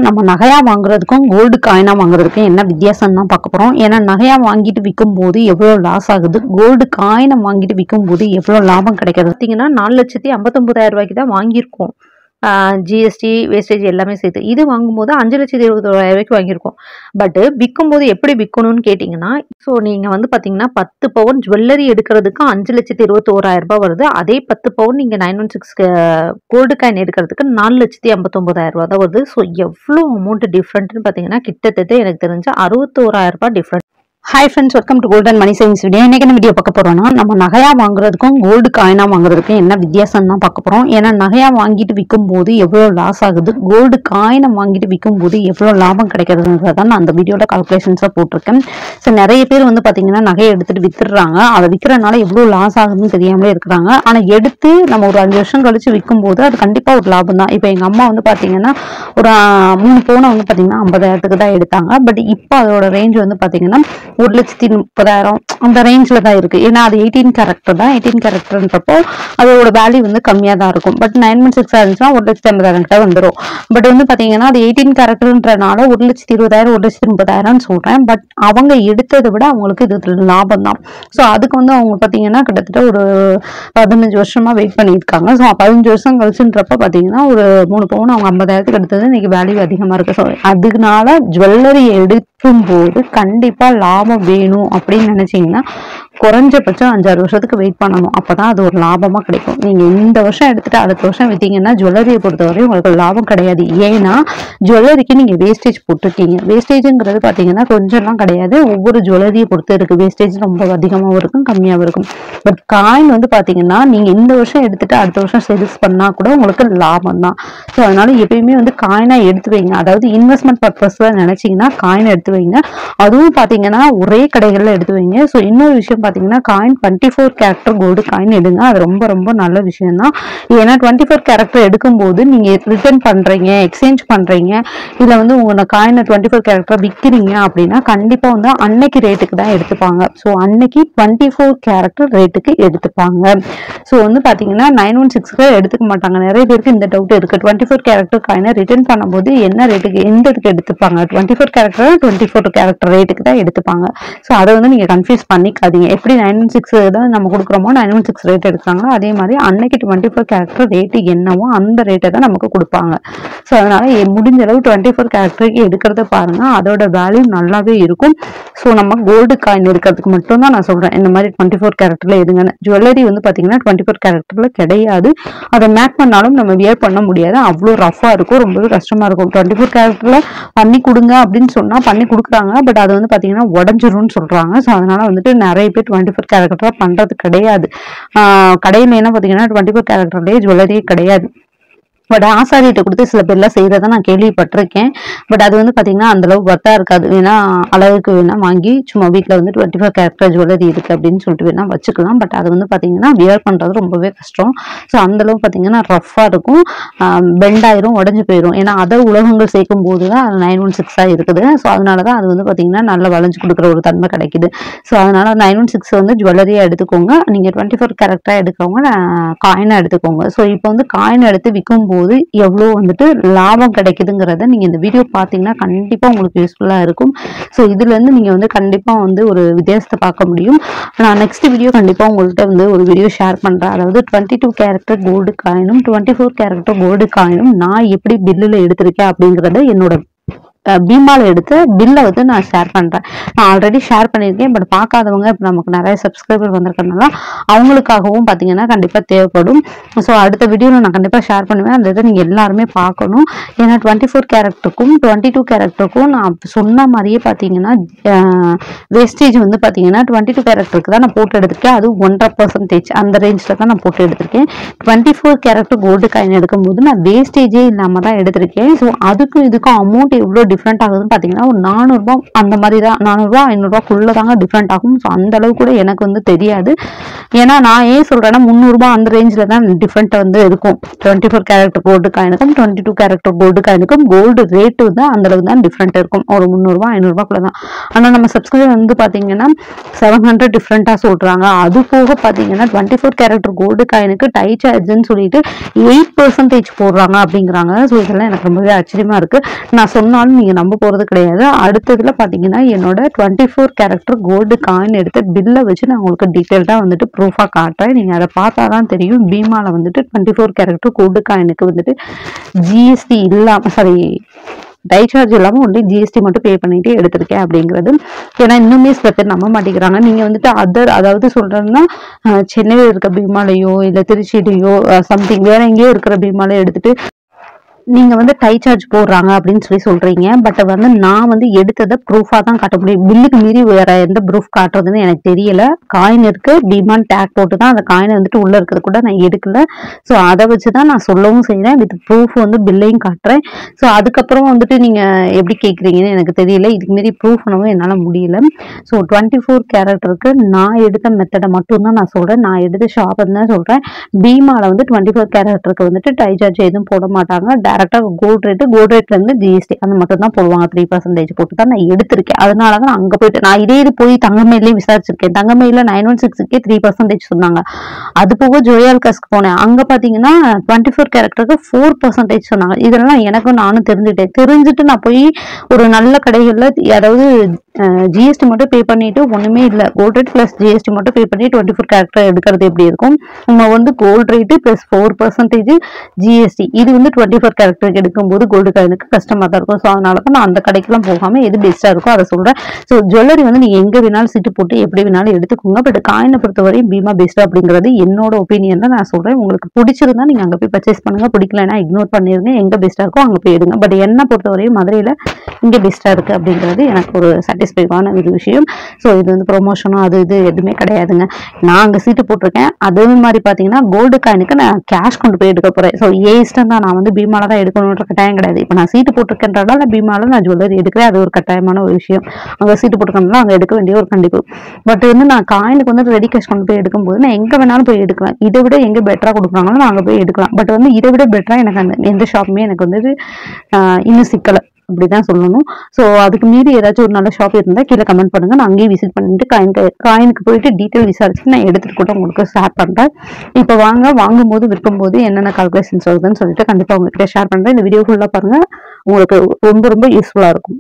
நம்ம நகையா வாங்குறதுக்கும் கோல்டு காயினா வாங்குறதுக்கும் என்ன வித்தியாசம் தான் பார்க்க போறோம் ஏன்னா நகையா வாங்கிட்டு விற்கும் போது எவ்வளவு லாஸ் ஆகுது கோல்டு காயினை வாங்கிட்டு விற்கும் போது எவ்வளவு லாபம் கிடைக்கிறது பார்த்தீங்கன்னா நாலு லட்சத்தி ஐம்பத்தொன்பதாயிரம் ரூபாய்க்கு தான் வாங்கியிருக்கோம் ஜிஎஸ்டி வேஸ்டேஜ் எல்லாமே சேர்த்து இது வாங்கும்போது அஞ்சு லட்சத்தி இருபத்தோராயிரம் ரூபாய்க்கு வாங்கியிருக்கோம் பட் விற்கும்போது எப்படி விற்கணும்னு கேட்டிங்கன்னா ஸோ நீங்கள் வந்து பார்த்தீங்கன்னா பத்து பவுன் ஜுவல்லரி எடுக்கிறதுக்கு அஞ்சு லட்சத்தி இருபத்தோராயிரம் ரூபாய் வருது அதே பத்து பவுன் நீங்கள் nine one six gold coin எடுக்கிறதுக்கு நாலு லட்சத்தி ஐம்பத்தொம்பதாயிரம் ரூபா தான் வருது ஸோ எவ்வளோ அமௌண்ட் டிஃப்ரெண்ட்னு பார்த்தீங்கன்னா கிட்டத்தட்ட எனக்கு தெரிஞ்ச அறுபத்தோராயிரம் ரூபாய் different hi friends welcome to golden money savings video இன்னைக்கு என்ன வீடியோ பார்க்க போறோம்னா நம்ம நகையா வாங்குறதுக்கும் கோல்டு காயினா வாங்குறதுக்கும் என்ன வித்தியாசம் தான் பார்க்க போறோம் ஏன்னா நகையா வாங்கிட்டு விற்கும் போது எவ்வளோ லாஸ் ஆகுது கோல்டு காயினை வாங்கிட்டு விற்கும் போது எவ்வளோ லாபம் கிடைக்கிறதுன்றத நான் அந்த வீடியோட கால்குலேஷன்ஸாக போட்டிருக்கேன் ஸோ நிறைய பேர் வந்து பார்த்தீங்கன்னா நகையை எடுத்துட்டு வித்துடுறாங்க அதை விற்கிறனால எவ்வளோ லாஸ் ஆகுதுன்னு தெரியாமலே இருக்கிறாங்க ஆனால் எடுத்து நம்ம ஒரு அஞ்சு வருஷம் கழிச்சு விற்கும் போது அது கண்டிப்பாக ஒரு லாபம் தான் இப்போ எங்கள் அம்மா வந்து பார்த்தீங்கன்னா ஒரு ஆஹ், மூணு பவுனை வந்து பார்த்தீங்கன்னா ஐம்பதாயிரத்துக்கு தான் எடுத்தாங்க பட் இப்போ அதோட ரேஞ்ச் வந்து பார்த்தீங்கன்னா ஒரு லட்சத்தி முப்பதாயிரம் அந்த ரேஞ்சில் தான் இருக்கு ஏன்னா அது எயிட்டீன் கேரக்டர் தான் எயிட்டீன் கேரக்டர்ன்றப்போ அதோட வேல்யூ வந்து கம்மியாக தான் இருக்கும் பட் நைன் ஒன் சிக்ஸ் இருந்துச்சுன்னா ஒரு லட்சத்தி ஐம்பதாயிரம் கிட்ட வந்துடும் பட் வந்து பார்த்தீங்கன்னா அது எயிட்டீன் கேரக்டர்ன்றனால ஒரு லட்சத்தி இருபதாயிரம் ஒரு லட்சத்தி முப்பதாயிரம்னு சொல்கிறேன் பட் அவங்க எடுத்ததை விட அவங்களுக்கு இது லாபம் தான் ஸோ அதுக்கு வந்து அவங்க பார்த்தீங்கன்னா கிட்டத்தட்ட ஒரு பதினஞ்சு வருஷமா வெயிட் பண்ணியிருக்காங்க ஸோ பதினஞ்சு வருஷம் கழிச்சுன்றப்ப பார்த்தீங்கன்னா ஒரு மூணு பவுன் அவங்க ஐம்பதாயிரத்துக்கு எடுத்தது இன்னைக்கு வேல்யூ அதிகமாக இருக்கு ஸோ அதனால ஜுவல்லரி எடுக்கும் போது கண்டிப்பாக லாபம் வேணும் அப்படின்னு நினைச்சீங்கன்னா குறைஞ்சபட்சம் அஞ்சாறு வருஷத்துக்கு வெயிட் பண்ணணும் அப்பதான் அது ஒரு லாபமா கிடைக்கும் நீங்க இந்த வருஷம் எடுத்துட்டு அடுத்த வருஷம் வித்தீங்கன்னா ஜுவல்லரியை பொறுத்தவரை உங்களுக்கு லாபம் கிடையாது ஏன்னா ஜுவல்லரிக்கு நீங்க வேஸ்டேஜ் போட்டிருக்கீங்க வேஸ்டேஜ்ங்கிறது பாத்தீங்கன்னா கொஞ்சம்லாம் கிடையாது ஒவ்வொரு ஜுவல்லரியை பொறுத்து இருக்கு வேஸ்டேஜ் ரொம்ப அதிகமாகவும் இருக்கும் கம்மியாகவும் இருக்கும் பட் காயின் வந்து பாத்தீங்கன்னா நீங்க இந்த வருஷம் எடுத்துட்டு அடுத்த வருஷம் சேல்ஸ் பண்ணா கூட உங்களுக்கு லாபம் தான் ஸோ அதனால எப்பயுமே வந்து காயினா எடுத்து வைங்க அதாவது இன்வெஸ்ட்மெண்ட் பர்பஸ்ல நினைச்சீங்கன்னா காயின் எடுத்து வைங்க அதுவும் பாத்தீங்கன்னா ஒரே கடைகள்ல எடுத்து வைங்க ஸோ இன்னொரு விஷயம் பாத்தீங்கன்னா coin twenty four character gold coin எடுங்க அது ரொம்ப ரொம்ப நல்ல விஷயம் தான் ஏன்னா டுவெண்ட்டி ஃபோர் கேரக்டர் எடுக்கும்போது நீங்க ரிட்டர்ன் பண்றீங்க எக்ஸ்சேஞ்ச் பண்றீங்க இல்ல வந்து உங்களோட காயினை டுவெண்ட்டி ஃபோர் கேரக்டர் விற்கிறீங்க அப்படின்னா கண்டிப்பா வந்து அன்னைக்கு ரேட்டுக்கு தான் எடுத்துப்பாங்க ஸோ அன்னைக்கு டுவெண்ட்டி ஃபோர் கேரக்டர் ரேட்டுக்கு எடுத்துப்பாங்க ஸோ வந்து பாத்தீங்கன்னா நைன் ஒன் சிக்ஸ்க்கு எடுத்துக்க மாட்டாங்க நிறைய பேருக்கு இந்த டவுட் இருக்கு டுவெண்ட்டி ஃபோர் கேரக்டர் காயினை ரிட்டர்ன் பண்ணும்போது என்ன ரேட்டுக்கு எந்த இதுக்கு எடுத்துப்பாங்க twenty four character twenty four character ரேட்டுக்கு தான் எடுத்துப்பாங்க ஸோ அதை வந்து நீங்க கன்ஃபியூஸ் பண்ணிக்காதீங்க எப்படி நைன் ஒன் சிக்ஸ் தான் நம்ம கொடுக்குறோமோ நைன் ஒன் சிக்ஸ் ரேட் எடுக்கிறாங்களோ அதே மாதிரி அன்னைக்கு டுவெண்ட்டி ஃபோர் கேரக்டர் ரேட்டு என்னவோ அந்த ரேட்டை தான் நமக்கு கொடுப்பாங்க ஸோ அதனால எ- முடிஞ்ச அளவு டுவெண்ட்டி ஃபோர் கேரக்டருக்கு எடுக்கிறத பாருங்க அதோட வேல்யூ நல்லாவே இருக்கும் ஸோ நம்ம கோல்டு காயின் எடுக்கிறதுக்கு மட்டும் தான் நான் சொல்றேன் இந்த மாதிரி டுவெண்ட்டி ஃபோர் கேரக்டர்ல எதுங்கன்னு ஜுவல்லரி வந்து பாத்தீங்கன்னா டுவெண்ட்டி ஃபோர் கேரக்டர்ல கிடையாது அதை மேக் பண்ணாலும் நம்ம வியர் பண்ண முடியாது அவ்வளோ ரஃபா இருக்கும் ரொம்பவே கஷ்டமா இருக்கும் டுவெண்ட்டி ஃபோர் கேரக்டர்ல பண்ணி கொடுங்க அப்படின்னு சொன்னா பண்ணி கொடுக்குறாங்க பட் அது வந்து பாத்தீங்கன்னா உடஞ்சிரும்னு சொல்றாங்க ஸோ அதனால வந்துட்டு நிறைய பேர் டுவெண்ட்டி ஃபோர் கேரக்டர் பண்றது கிடையாது ஆஹ் கடையில என்ன பாத்தீங்கன்னா டுவெண்ட்டி ஃபோர் கேரக்டர்லேயே ஜுவல்லரியே கிடையாது பட் ஆசாரிகிட்ட கொடுத்து சில பேர்லாம் செய்கிறத நான் கேள்விப்பட்டிருக்கேன் பட் அது வந்து பார்த்தீங்கன்னா அந்த அளவு ஒர்த்தா இருக்காது வேணா அளவுக்கு வேணா வாங்கி சும்மா வீட்டில் வந்து டுவெண்ட்டி ஃபோர் கேரக்டர் ஜுவல்லரி இருக்கு அப்படின்னு சொல்லிட்டு வேணா வச்சுக்கலாம் பட் அது வந்து பார்த்தீங்கன்னா வியர் பண்ணுறது ரொம்பவே கஷ்டம் ஸோ அந்த அளவு பார்த்தீங்கன்னா ரஃப்பாக இருக்கும் பெண்ட் ஆயிரும் உடஞ்சு போயிடும் ஏன்னா அதர் உலகங்கள் சேர்க்கும் போது தான் அது நைன் ஒன் சிக்ஸாக இருக்குது ஸோ அதனால தான் அது வந்து பார்த்தீங்கன்னா நல்லா வளைஞ்சு கொடுக்குற ஒரு தன்மை கிடைக்குது ஸோ அதனால நைன் ஒன் சிக்ஸ் வந்து ஜுவல்லரியாக எடுத்துக்கோங்க நீங்கள் டுவெண்ட்டி ஃபோர் கேரக்டராக எடுக்கிறவங்க காயினாக எடுத்துக்கோங்க ஸோ இப்போ வந்து காயின் எடுத்து விற்கும் போது எவ்வளோ வந்துட்டு லாபம் கிடைக்குதுங்கிறத நீங்கள் இந்த வீடியோ பார்த்தீங்கன்னா கண்டிப்பாக உங்களுக்கு யூஸ்ஃபுல்லாக இருக்கும் ஸோ இதுலேருந்து நீங்கள் வந்து கண்டிப்பாக வந்து ஒரு வித்தியாசத்தை பார்க்க முடியும் நான் நெக்ஸ்ட் வீடியோ கண்டிப்பாக உங்கள்கிட்ட வந்து ஒரு வீடியோ ஷேர் பண்ணுறேன் அதாவது டுவெண்ட்டி டூ கேரக்டர் கோல்டு காயினும் டுவெண்ட்டி ஃபோர் கேரக்டர் கோல்டு காயினும் நான் எப்படி பில்லில் எடுத்திருக்கேன் அப்படிங்கிறத என்னோட பீமால எடுத்த பில்லை வந்து நான் ஷேர் பண்ணுறேன் நான் ஆல்ரெடி ஷேர் பண்ணியிருக்கேன் பட் பார்க்காதவங்க இப்போ நமக்கு நிறைய சப்ஸ்கிரைபர் வந்திருக்கறனால அவங்களுக்காகவும் பார்த்தீங்கன்னா கண்டிப்பாக தேவைப்படும் ஸோ அடுத்த வீடியோவில் நான் கண்டிப்பாக ஷேர் பண்ணுவேன் அந்த இதை நீங்கள் எல்லாருமே பார்க்கணும் ஏன்னா டுவெண்ட்டி ஃபோர் கேரக்டருக்கும் டுவெண்ட்டி டூ கேரக்டருக்கும் நான் சொன்ன மாதிரியே பார்த்தீங்கன்னா வேஸ்டேஜ் வந்து பார்த்தீங்கன்னா டுவெண்ட்டி டூ கேரக்டருக்கு தான் நான் போட்டு எடுத்திருக்கேன் அது ஒன்றரை பர்சன்டேஜ் அந்த ரேஞ்சில் தான் நான் போட்டு எடுத்திருக்கேன் twenty four character gold coin எடுக்கும்போது நான் வேஸ்டேஜே இல்லாமல் தான் எடுத்திருக்கேன் ஸோ அதுக்கும் இதுக்கும் அமௌண்ட் எவ்வளோ டிஃப்ரெண்ட் ஆகுதுன்னு பார்த்தீங்கன்னா ஒரு நானூறுரூபா அந்த மாதிரி தான் நானூறுரூவா ஐநூறுரூவாக்குள்ளே தாங்க டிஃப்ரெண்ட் ஆகும் ஸோ அந்த அளவு கூட எனக்கு வந்து தெரியாது ஏன்னா நான் ஏன் சொல்கிறேன்னா முந்நூறுரூபா அந்த ரேஞ்சில் தான் டிஃப்ரெண்ட் வந்து இருக்கும் டுவெண்ட்டி ஃபோர் கேரக்டர் கோல்டு காயினுக்கும் டுவெண்ட்டி டூ கேரக்டர் கோல்டு காயினுக்கும் கோல்டு ரேட்டு வந்து அந்த அளவு தான் டிஃப்ரெண்ட் இருக்கும் ஒரு முந்நூறுரூவா ஐநூறுரூபாக்குள்ள தான் ஆனால் நம்ம சப்ஸ்கிரைபர் வந்து பார்த்தீங்கன்னா செவன் ஹண்ட்ரட் டிஃப்ரெண்ட்டாக சொல்கிறாங்க அது போக பார்த்தீங்கன்னா டுவெண்ட்டி ஃபோர் கேரக்டர் கோல்டு காயினுக்கு டை சார்ஜ்னு சொல்லிட்டு எயிட் பர்சன்டேஜ் போடுறாங்க அப்படிங்கிறாங்க ஸோ இதெல்லாம் எனக்கு ரொம்பவே ஆச்சரியமா இருக்கு நான் சொன்னாலும் நீங்கள் நம்ப போகிறது கிடையாது அடுத்ததுல பார்த்தீங்கன்னா என்னோட twenty four character gold coin எடுத்து பில்லை வச்சு நான் உங்களுக்கு டீட்டெயில்டாக வந்துட்டு ப்ரூஃபாக காட்டுறேன் நீங்கள் அதை பார்த்தா தான் தெரியும் பீமால வந்துட்டு டுவெண்ட்டி ஃபோர் கேரக்டர் கோல்டு காயினுக்கு வந்துட்டு ஜிஎஸ்டி இல்லாமல் சாரி டை சார்ஜ் இல்லாமல் ஒன்லி ஜிஎஸ்டி மட்டும் பே பண்ணிட்டு எடுத்திருக்கேன் அப்படிங்கிறது ஏன்னா இன்னுமே சில பேர் நம்ப மாட்டேங்கிறாங்க நீங்கள் வந்துட்டு அதர் அதாவது சொல்கிறேன்னா சென்னையில் இருக்க பீமாலையோ இல்லை திருச்சியிலையோ சம்திங் வேற எங்கேயோ இருக்கிற பீமாலையோ எடுத்துட்டு நீங்கள் வந்து டை சார்ஜ் போடுறாங்க அப்படின்னு சொல்லி சொல்கிறீங்க பட் வந்து நான் வந்து எடுத்ததை ப்ரூஃபாக தான் காட்ட முடியும் பில்லுக்கு மீறி வேற எந்த ப்ரூஃப் காட்டுறதுன்னு எனக்கு தெரியல காயின் இருக்கு டிமாண்ட் டேக் போட்டு தான் அந்த காயினை வந்துட்டு உள்ளே இருக்கிறது கூட நான் எடுக்கல ஸோ அதை வச்சு தான் நான் சொல்லவும் செய்கிறேன் வித் ப்ரூஃப் வந்து பில்லையும் காட்டுறேன் ஸோ அதுக்கப்புறம் வந்துட்டு நீங்கள் எப்படி கேட்குறீங்கன்னு எனக்கு தெரியல இதுக்கு மீறி ப்ரூஃப் பண்ணவும் என்னால் முடியல ஸோ டுவெண்ட்டி ஃபோர் கேரக்டருக்கு நான் எடுத்த மெத்தடை மட்டும்தான் நான் சொல்கிறேன் நான் எடுத்த ஷாப் தான் சொல்கிறேன் பீமாவில் வந்து டுவெண்ட்டி ஃபோர் கேரக்டருக்கு வந்துட்டு டை சார்ஜ் எதுவும் போட மாட்டாங்க டேரெக்டாக கோல்ட் ரேட்டு கோல்ட் ரேட்லேருந்து ஜிஎஸ்டி அந்த மட்டும் தான் போடுவாங்க த்ரீ பர்சன்டேஜ் போட்டு தான் நான் எடுத்திருக்கேன் அதனால தான் நான் அங்கே போயிட்டு நான் இதே இது போய் தங்கமயிலே விசாரிச்சிருக்கேன் தங்கமயில நைன் ஒன் சிக்ஸுக்கே த்ரீ பர்சன்டேஜ் சொன்னாங்க அது போக ஜோயால் கஸ்க்கு போனேன் அங்கே பார்த்தீங்கன்னா டுவெண்ட்டி ஃபோர் கேரக்டருக்கு ஃபோர் பர்சன்டேஜ் சொன்னாங்க இதெல்லாம் எனக்கும் நானும் தெரிஞ்சுட்டேன் தெரிஞ்சுட்டு நான் போய் ஒரு நல்ல கடைகளில் அதாவது ஜிஎஸ்டி மட்டும் பே பண்ணிட்டு ஒன்றுமே இல்லை கோல்ட் ரேட் ப்ளஸ் ஜிஎஸ்டி மட்டும் பே பண்ணி டுவெண்ட்டி ஃபோர் கேரக்டர் எடுக்கிறது எப்படி இருக்கும் நம்ம வந்து gold rate plus four percentage GST இது வந்து டுவெண்ட்டி ஃபோர் கேரக்டருக்கு எடுக்கும்போது கோல்டு காயினுக்கு கஷ்டமாக தான் இருக்கும் ஸோ அதனால தான் நான் அந்த கடைக்கெல்லாம் போகாமல் எது பெஸ்ட்டாக இருக்கோ அதை சொல்கிறேன் ஸோ ஜுவல்லரி வந்து நீங்கள் எங்கே வேணாலும் சீட்டு போட்டு எப்படி வேணாலும் எடுத்துக்கோங்க பட் காயினை பொறுத்தவரை பீமா பெஸ்ட் அப்படிங்கிறது என்னோட ஒப்பீனியன் நான் சொல்கிறேன் உங்களுக்கு பிடிச்சிருந்தா நீங்கள் அங்கே போய் பர்ச்சேஸ் பண்ணுங்க பிடிக்கலனா இக்னோர் பண்ணிருங்க எங்கே பெஸ்ட்டாக இருக்கோ அங்கே போய் எடுங்க பட் என்னை பொறுத்தவரையும் மதுரையில் இங்கே பெஸ்ட்டாக இருக்குது அப்படிங்கிறது எனக்கு ஒரு சாட்டிஸ்ஃபைவான ஒரு விஷயம் ஸோ இது வந்து ப்ரொமோஷனும் அது இது எதுவுமே கிடையாதுங்க நான் அங்கே சீட்டு போட்டிருக்கேன் அதே மாதிரி பார்த்தீங்கன்னா கோல்டு காயினுக்கு நான் கேஷ் கொண்டு போய் எடுக்க போகிறேன் ஸோ ஏ இஷ்டம் தான் நான் வந்து பீமால தான் எடுக்கணுன்ற கட்டாயம் கிடையாது இப்போ நான் சீட்டு போட்டிருக்கேன்றதால நான் பீமால நான் ஜுவல்லரி எடுக்கிறேன் அது ஒரு கட்டாயமான ஒரு விஷயம் அங்கே சீட்டு போட்டிருக்கனால அங்கே எடுக்க வேண்டிய ஒரு கண்டிப்பு பட் வந்து நான் காயினுக்கு வந்து ரெடி கேஷ் கொண்டு போய் எடுக்கும்போது நான் எங்கே வேணாலும் போய் எடுக்கலாம் இதை விட எங்கே பெட்டராக கொடுக்குறாங்களோ நான் அங்கே போய் எடுக்கலாம் பட் வந்து இதை விட பெட்டராக எனக்கு அந்த எந்த ஷாப்புமே எனக்கு வந்து ஆஹ், இன்னும் சிக்கலை அப்படிதான் சொல்லணும் ஸோ அதுக்கு மீறி ஏதாச்சும் ஒரு நல்ல ஷாப் இருந்தால் கீழே கமெண்ட் பண்ணுங்க நான் அங்கேயே விசிட் பண்ணிட்டு காயின் காயினுக்கு போயிட்டு டீட்டெயில் விசாரிச்சு நான் எடுத்துட்டு கூட உங்களுக்கு ஷேர் பண்றேன் இப்போ வாங்க வாங்கும்போது விற்கும்போது என்னென்ன கால்குலேஷன்ஸ் வருதுன்னு சொல்லிட்டு கண்டிப்பாக உங்ககிட்ட ஷேர் பண்றேன் இந்த வீடியோ ஃபுல்லாக பாருங்க உங்களுக்கு ரொம்ப ரொம்ப யூஸ்ஃபுல்லாக இருக்கும்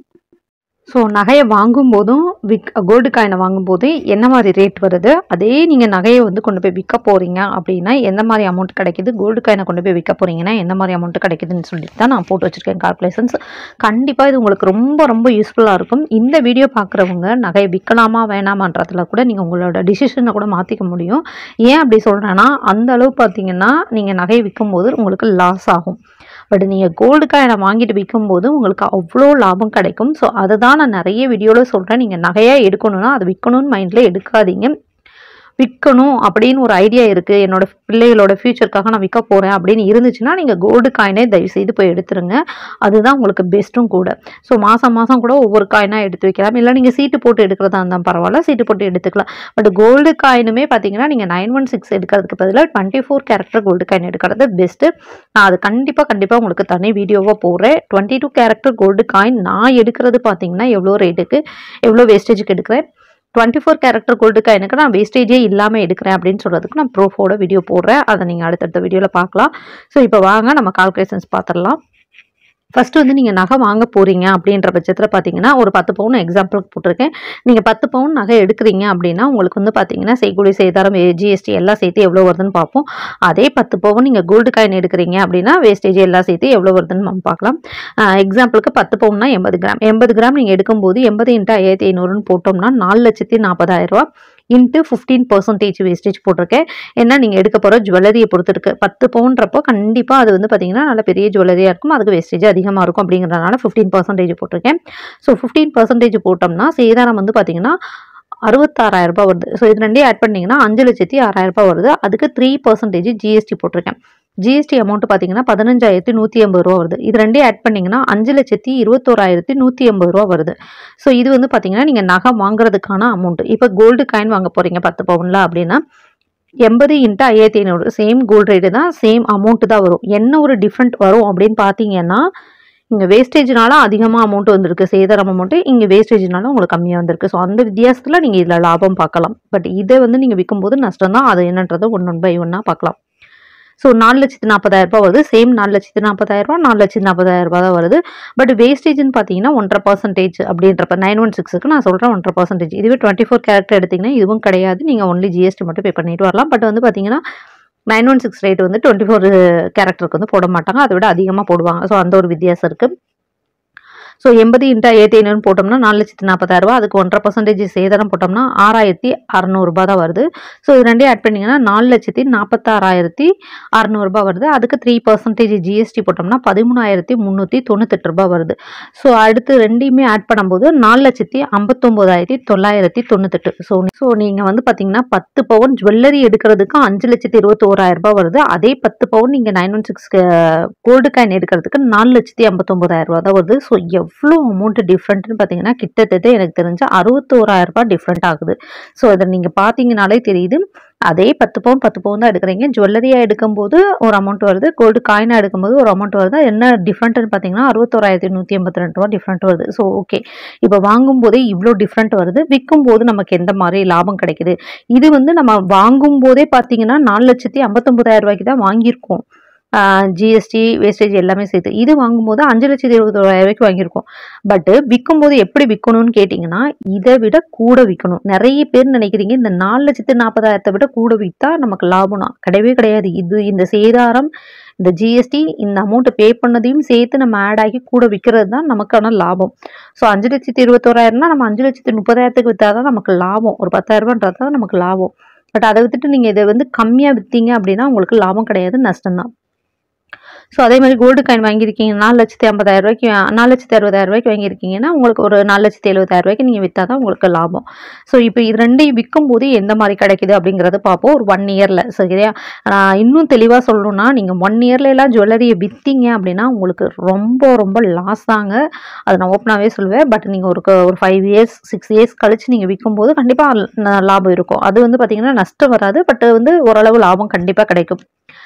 ஸோ நகையை வாங்கும்போதும் விக் கோல்டு காயினை வாங்கும்போது என்ன மாதிரி ரேட் வருது அதே நீங்கள் நகையை வந்து கொண்டு போய் விற்க போகிறீங்க அப்படின்னா எந்த மாதிரி அமௌண்ட் கிடைக்குது கோல்டு காயினை கொண்டு போய் விற்க போகிறீங்கன்னா எந்த மாதிரி அமௌண்ட் கிடைக்குதுன்னு சொல்லிட்டு தான் நான் போட்டு வச்சுருக்கேன் கால்குலேஷன்ஸ் கண்டிப்பாக இது உங்களுக்கு ரொம்ப ரொம்ப யூஸ்ஃபுல்லாக இருக்கும் இந்த வீடியோ பார்க்குறவங்க நகையை விற்கலாமா வேணாமான்றதுல கூட நீங்கள் உங்களோட டிசிஷனை கூட மாற்றிக்க முடியும் ஏன் அப்படி சொல்கிறேன்னா அந்த அளவு பார்த்தீங்கன்னா நீங்கள் நகையை விற்கும்போது உங்களுக்கு லாஸ் ஆகும் பட் நீங்கள் கோல்டு காயினை வாங்கிட்டு விற்கும்போது உங்களுக்கு அவ்வளோ லாபம் கிடைக்கும் ஸோ அதை தான் நான் நிறைய வீடியோவில் சொல்கிறேன் நீங்கள் நகையாக எடுக்கணும்னா அது விற்கணும்னு மைண்டில் எடுக்காதீங்க விற்கணும் அப்படின்னு ஒரு ஐடியா இருக்குது என்னோட பிள்ளைகளோட ஃப்யூச்சருக்காக நான் விற்க போகிறேன் அப்படின்னு இருந்துச்சுன்னா நீங்கள் கோல்டு காயினே தயவு செய்து போய் எடுத்துருங்க அதுதான் உங்களுக்கு பெஸ்ட்டும் கூட ஸோ மாதம் மாதம் கூட ஒவ்வொரு காயினாக எடுத்து வைக்கலாம் இல்லை நீங்கள் சீட்டு போட்டு எடுக்கிறதா இருந்தால் பரவாயில்ல சீட்டு போட்டு எடுத்துக்கலாம் பட் கோல்டு காயினுமே பார்த்தீங்கன்னா நீங்கள் நைன் ஒன் சிக்ஸ் எடுக்கிறதுக்கு பதிலாக twenty four character gold coin எடுக்கிறது பெஸ்ட்டு நான் அது கண்டிப்பாக கண்டிப்பாக உங்களுக்கு தனி வீடியோவாக போடுறேன் twenty two character gold coin நான் எடுக்கிறது பார்த்தீங்கன்னா எவ்வளோ ரேட்டுக்கு எவ்வளோ வேஸ்டேஜுக்கு எடுக்கிறேன் டுவெண்ட்டி ஃபோர் கேரக்டர் கோல்டு காயினுக்கு நான் வேஸ்டேஜே இல்லாமல் எடுக்கிறேன் அப்படின்னு சொல்கிறதுக்கு நான் ப்ரூஃபோட வீடியோ போடுறேன் அதை நீங்கள் அடுத்தடுத்த வீடியோவில் பார்க்கலாம் ஸோ இப்போ வாங்க நம்ம கால்குலேஷன்ஸ் பார்த்துடலாம் ஃபர்ஸ்ட் வந்து நீங்கள் நகை வாங்க போறீங்க அப்படின்ற பட்சத்தில் பார்த்தீங்கன்னா ஒரு பத்து பவுன் எக்ஸாம்பிளுக்கு போட்டிருக்கேன் நீங்கள் பத்து பவுன் நகை எடுக்கிறீங்க அப்படின்னா உங்களுக்கு வந்து பார்த்தீங்கன்னா செய்கூலி சேதாரம் ஜிஎஸ்டி எல்லாம் சேர்த்து எவ்வளோ வருதுன்னு பார்ப்போம் அதே பத்து பவுன் நீங்கள் கோல்டு காயின் எடுக்கிறீங்க அப்படின்னா வேஸ்டேஜ் எல்லாம் சேர்த்து எவ்வளோ வருதுன்னு நம்ம பார்க்கலாம் எக்ஸாம்பிளுக்கு பத்து பவுன்னா எண்பது கிராம் எண்பது கிராம் நீங்கள் எடுக்கும்போது எண்பது இன்ட்டு ஐயாயிரத்தி ஐநூறுன்னு போட்டோம்னா நாலு லட்சத்தி நாற்பதாயிரம் ரூபா இன்ட்டு ஃபிஃப்டீன் பர்சன்டேஜ் வேஸ்டேஜ் போட்டிருக்கேன் ஏன்னா நீங்கள் எடுக்க போகிற ஜுவல்லரியை பொறுத்து இருக்கு பத்து பவுன்றப்போ கண்டிப்பாக அது வந்து பார்த்தீங்கன்னா நல்ல பெரிய ஜுவல்லரியாக இருக்கும் அதுக்கு வேஸ்டேஜ் அதிகமாக இருக்கும் அப்படிங்கிறதுனால ஃபிஃப்டீன் பர்சன்டேஜ் போட்டிருக்கேன் ஸோ ஃபிஃப்டீன் பர்சன்டேஜ் போட்டோம்னா சேதாரம் வந்து பார்த்தீங்கன்னா அறுபத்தாறாயிரம் ரூபாய் வருது ஸோ இது ரெண்டையும் ஆட் பண்ணிங்கன்னா அஞ்சு லட்சத்தி ஆறாயிரம் ரூபாய் வருது அதுக்கு த்ரீ பர்சன்டேஜ் ஜிஎஸ்டி போட்டிருக்கேன் ஜிஎஸ்டி அமௌண்ட் பார்த்தீங்கன்னா பதினஞ்சாயிரத்தி நூற்றி எண்பது ரூபா வருது இது ரெண்டையும் ஆட் பண்ணிங்கன்னா அஞ்சு லட்சத்தி இருபத்தோராயிரத்தி நூற்றி எண்பது ரூபா வருது ஸோ இது வந்து பார்த்தீங்கன்னா நீங்கள் நகை வாங்குறதுக்கான அமௌண்ட் இப்போ கோல்டு காயின் வாங்க போகிறீங்க பத்து பவுனில் அப்படின்னா எண்பது இன்ட்டு ஐயாயிரத்தி ஐநூறு சேம் கோல்டு ரேட்டு தான் சேம் அமௌண்ட்டு தான் வரும் என்ன ஒரு டிஃப்ரெண்ட் வரும் அப்படின்னு பார்த்தீங்கன்னா இங்கே வேஸ்டேஜ்னால அதிகமாக அமௌண்ட் வந்திருக்கு சேதாரம் அமௌண்ட்டு இங்கே வேஸ்டேஜ்னால உங்களுக்கு கம்மியாக வந்திருக்கு ஸோ அந்த வித்தியாசத்தில் நீங்கள் இதில் லாபம் பார்க்கலாம் பட் இதை வந்து நீங்கள் விற்கும்போது நஷ்டம் தான் அது என்னன்றதை ஒன் ஒன் பை ஒன்னாக பார்க்கலாம் ஸோ நாலு லட்சத்து நாற்பதாயிரம் ரூபாய் வருது சேம் நாலு லட்சத்து நாற்பதாயிரம் ரூபாய் நாலு லட்சத்து நாற்பதாயிரம் ரூபாய் தான் வருது பட் வேஸ்டேஜ்னு பார்த்தீங்கன்னா ஒன்றரை பர்சன்டேஜ் அப்படின்றப்ப நைன் ஒன் சிக்ஸுக்கு நான் சொல்கிறேன் ஒன்றரை பர்சன்டேஜ் இதுவே டுவெண்ட்டி ஃபோர் கேரக்டர் எடுத்திங்கன்னா இதுவும் கிடையாது நீங்கள் ஒன்லி ஜிஎஸ்டி மட்டும் பே பண்ணிட்டு வரலாம் பட் வந்து பார்த்தீங்கன்னா நைன் ஒன் சிக்ஸ் ரேட் வந்து டுவெண்ட்டி ஃபோர் கேரக்டருக்கு வந்து போட மாட்டாங்க அதை விட அதிகமாக போடுவாங்க ஸோ அந்த ஒரு வித்தியாசம் இருக்குது ஸோ எண்பது இன்ட்டு ஐயாயிரத்தி ஐநூறு போட்டோம்னா நாலு லட்சத்து நாற்பதாயிரரூபா அதுக்கு ஒன்றரை பர்சன்டேஜ் சேதாரம் போட்டோம்னா ஆறாயிரத்தி அறநூறுபா தான் வருது ஸோ இது ரெண்டையும் ஆட் பண்ணிங்கன்னா நாலு லட்சத்தி நாற்பத்தாறாயிரத்தி அறநூறுபா வருது அதுக்கு த்ரீ பர்சன்டேஜ் ஜிஎஸ்டி போட்டோம்னா பதிமூணாயிரத்தி முந்நூற்றி தொண்ணூத்தெட்டு ரூபாய் வருது ஸோ அடுத்து ரெண்டையுமே ஆட் பண்ணும்போது நாலு லட்சத்தி ஐம்பத்தொம்போதாயிரத்தி தொள்ளாயிரத்தி தொண்ணூத்தெட்டு ஸோ ஸோ நீங்கள் வந்து பார்த்தீங்கன்னா பத்து பவுன் ஜுவல்லரி எடுக்கிறதுக்கு அஞ்சு லட்சத்தி இருபத்தோராயிரம் ரூபாய் வருது அதே பத்து பவுன் நீங்கள் nine one six gold coin எடுக்கிறதுக்கு நாலு லட்சத்தி ஐம்பத்தொம்போதாயிரம் ரூபா தான் வருது ஸோ எவ்வளோ அமௌண்ட் டிஃப்ரெண்ட்னு பார்த்தீங்கன்னா கிட்டத்தட்ட எனக்கு தெரிஞ்ச அறுபத்தோராயிரம் ரூபாய் டிஃப்ரெண்ட் ஆகுது ஸோ இதை நீங்கள் பார்த்தீங்கனாலே தெரியுது அதே பத்து பவுன் பத்து பவுன் தான் எடுக்கிறீங்க ஜுவல்லரியாக எடுக்கும்போது ஒரு அமௌண்ட் வருது கோல்டு காயினாக எடுக்கும்போது ஒரு அமௌண்ட் வருது என்ன டிஃப்ரெண்ட்னு பார்த்தீங்கன்னா அறுபத்தோராயிரத்தி நூற்றி எண்பத்தி ரெண்டு ரூபா டிஃப்ரெண்ட் வருது ஸோ ஓகே இப்போ வாங்கும்போதே இவ்வளோ டிஃப்ரெண்ட் வருது விற்கும் போது நமக்கு எந்த மாதிரி லாபம் கிடைக்குது இது வந்து நம்ம வாங்கும் போதே பார்த்தீங்கன்னா நாலு லட்சத்தி ஐம்பத்தொம்பதாயிரம் ரூபாய்க்கு தான் வாங்கியிருக்கோம் ஜிஎஸ்டி வேஸ்டேஜ் எல்லாமே சேர்த்து இது வாங்கும்போது அஞ்சு லட்சத்தி இருபத்தோராயிரம் ரூபாய்க்கு வாங்கியிருக்கோம் பட்டு விற்கும்போது எப்படி விற்கணும்னு கேட்டிங்கன்னா இதை விட கூட விற்கணும் நிறைய பேர் நினைக்கிறீங்க இந்த நாலு லட்சத்து நாற்பதாயிரத்தை விட கூட விற்றா நமக்கு லாபம்னா கிடையவே கிடையாது இது இந்த சேதாரம் இந்த ஜிஎஸ்டி இந்த அமௌண்ட்டை பே பண்ணதையும் சேர்த்து நம்ம ஆட் ஆகி கூட விற்கிறது தான் நமக்கான லாபம் ஸோ அஞ்சு லட்சத்தி இருபத்தோராயிரம்னா நம்ம அஞ்சு லட்சத்தி முப்பதாயிரத்துக்கு விற்றா தான் நமக்கு லாபம் ஒரு பத்தாயிரம் ரூபான்றது தான் நமக்கு லாபம் பட் அதை விட்டுட்டு நீங்கள் இதை வந்து கம்மியாக விற்றீங்க அப்படின்னா உங்களுக்கு லாபம் கிடையாது நஷ்டம் தான் ஸோ அதே மாதிரி கோல்டு காயின் வாங்கியிருக்கீங்க நாலு லட்சத்தி ஐம்பதாயிரம் ரூபாய்க்கு நாலு லட்சத்தி அறுபதாயிரம் ரூபாய்க்கு வாங்கியிருக்கீங்கன்னா உங்களுக்கு ஒரு நாலு லட்சத்தி எழுபதாயிரம் ரூபாய்க்கு நீங்கள் விற்றா தான் உங்களுக்கு லாபம் ஸோ இப்போ இது ரெண்டையும் விற்கும் போது எந்த மாதிரி கிடைக்குது அப்படிங்கிறத பார்ப்போம் ஒரு ஒன் இயரில் சரியா நான் இன்னும் தெளிவாக சொல்லணும்னா நீங்கள் ஒன் இயர்ல எல்லாம் ஜுவல்லரியை விற்றீங்க அப்படின்னா உங்களுக்கு ரொம்ப ரொம்ப லாஸ் தாங்க அது நான் ஓப்பனாகவே சொல்லுவேன் பட் நீங்கள் ஒரு க- ஒரு ஃபைவ் இயர்ஸ் சிக்ஸ் இயர்ஸ் கழிச்சு நீங்கள் விற்கும்போது கண்டிப்பாக லாபம் இருக்கும் அது வந்து பார்த்தீங்கன்னா நஷ்டம் வராது பட் வந்து ஓரளவு லாபம் கண்டிப்பாக கிடைக்கும்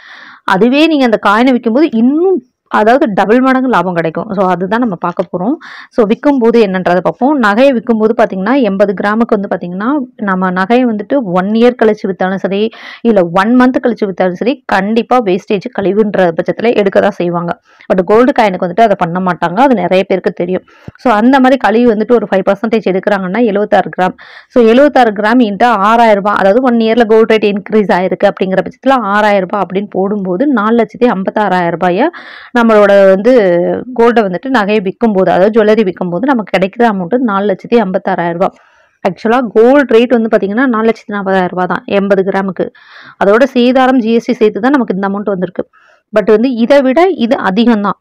அதுவே நீங்கள் அந்த காயினை விற்கும்போது இன்னும் அதாவது டபுள் மடங்கு லாபம் கிடைக்கும் ஸோ அதுதான் நம்ம பார்க்க போகிறோம் ஸோ விற்கும்போது என்னன்றதை பார்ப்போம் நகையை விற்கும்போது பார்த்தீங்கன்னா எண்பது கிராமுக்கு வந்து பார்த்தீங்கன்னா நம்ம நகையை வந்துட்டு ஒன் இயர் கழிச்சு விற்றாலும் சரி இல்லை ஒன் மந்த் கழிச்சு விற்றாலும் சரி கண்டிப்பாக வேஸ்டேஜ் கழிவுன்ற பட்சத்தில் எடுக்க தான் செய்வாங்க பட் கோல்டு காயினுக்கு வந்துட்டு அதை பண்ண மாட்டாங்க அது நிறைய பேருக்கு தெரியும் ஸோ அந்த மாதிரி கழிவு வந்துட்டு ஒரு ஃபைவ் பர்சன்டேஜ் எடுக்கிறாங்கன்னா எழுபத்தாறு கிராம் ஸோ எழுபத்தாறு கிராம் இன்ட்டு ஆறாயிரம் ரூபாய் அதாவது ஒன் இயரில் கோல்டு ரேட் இன்க்ரீஸ் ஆயிருக்கு அப்படிங்கிற பட்சத்தில் ஆறாயிரம் ரூபாய் அப்படின்னு போடும்போது நாலு லட்சத்தி ஐம்பத்தாறாயிரம் ரூபாயை நம்மளோட வந்து கோல்டை வந்துட்டு நகையை விற்கும்போது அதாவது ஜுவல்லரி விற்கும்போது நமக்கு கிடைக்கிற அமௌண்ட்டு நாலு லட்சத்தி ஐம்பத்தாறாயிரம் ரூபாய் ஆக்சுவலாக கோல்டு ரேட் வந்து பார்த்தீங்கன்னா நாலு லட்சத்தி நாற்பதாயிரம் ரூபாய் தான் எண்பது கிராமுக்கு அதோட சேதாரம் ஜிஎஸ்டி சேர்த்து தான் நமக்கு இந்த அமௌண்ட் வந்திருக்கு பட் வந்து இதை விட இது அதிகம் தான்